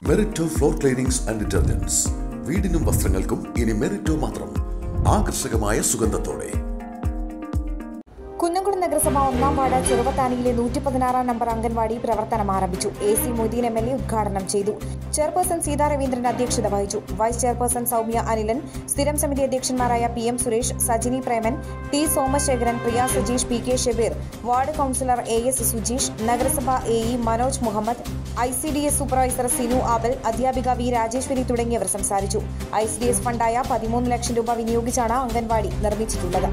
മെറിറ്റോ floor cleanings and detergents വീടിനും വസ്ത്രങ്ങൾക്കും ഇനി മെറിറ്റോ മാത്രം ആകർഷകമായ സുഗന്ധത്തോടെ കുന്നംകുളം നഗരസഭ ഒന്നാം വാർഡ് ചെറുവത്താനിയിലെ നൂറ്റി പതിനാറാം നമ്പർ അംഗൻവാടി പ്രവർത്തനം ആരംഭിച്ചു A C Moideen M L A ഉദ്ഘാടനം ചെയ്തു ചെയർപേഴ്സൺ സീതാ രവീന്ദ്രൻ അധ്യക്ഷത വഹിച്ചു വൈസ് ചെയർപേഴ്സൺ സൗമ്യ അനിലൻ സ്ഥിരം സമിതി അധ്യക്ഷന്മാരായ P M Suresh Sajini Preman T Somasekharan Priya Sajeesh P K Shabeer ward councillor A S Sujeesh നഗരസഭ A E Manoj Muhammad I C D S supervisor Sinu Abel അധ്യാപിക വി രാജേശ്വരി തുടങ്ങിയവർ സംസാരിച്ചു ഐ സി ഡി എസ് ഫണ്ടായ പതിമൂന്ന് ലക്ഷം രൂപ വിനിയോഗിച്ചാണ് അംഗൻവാടി നിർമ്മിച്ചിട്ടുള്ളത്